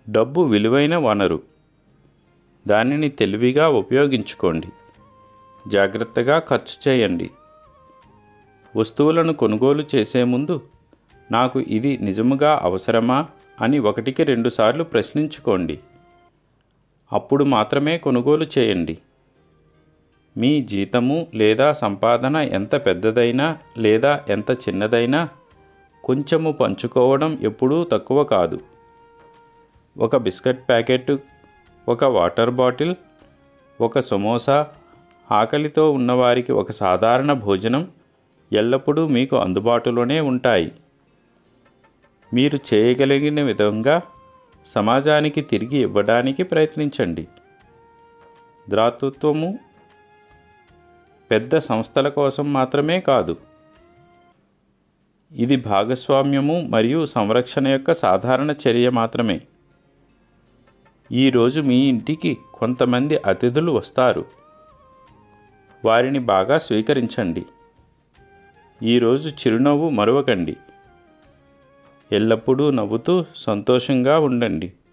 డబ్బు విలువైన వనరు దానిని తెలివిగా ఉపయోగించుకోండి జాగ్రత్తగా ఖర్చు చేయండి వస్తువులను కొనుగోలు చేసే ముందు నాకు ఇది నిజముగా అవసరమా అని ఒకటికి రెండుసార్లు ప్రశ్నించుకోండి అప్పుడు మాత్రమే కొనుగోలు చేయండి మీ జీతము లేదా సంపాదన ఎంత పెద్దదైనా లేదా ఎంత చిన్నదైనా కొంచెము పంచుకోవడం ఎప్పుడూ తక్కువ కాదు ఒక బిస్కెట్ ప్యాకెట్ ఒక వాటర్ బాటిల్ ఒక సమోసా ఆకలితో ఉన్నవారికి ఒక సాధారణ భోజనం ఎల్లప్పుడూ మీకు అందుబాటులోనే ఉంటాయి మీరు చేయగలిగిన విధంగా సమాజానికి తిరిగి ఇవ్వడానికి ప్రయత్నించండి ద్రాతృత్వము పెద్ద సంస్థల కోసం మాత్రమే కాదు ఇది భాగస్వామ్యము మరియు సంరక్షణ యొక్క సాధారణ చర్య మాత్రమే ఈరోజు మీ ఇంటికి కొంతమంది అతిథులు వస్తారు వారిని బాగా స్వీకరించండి ఈరోజు చిరునవ్వు మరవకండి ఎల్లప్పుడూ నవ్వుతూ సంతోషంగా ఉండండి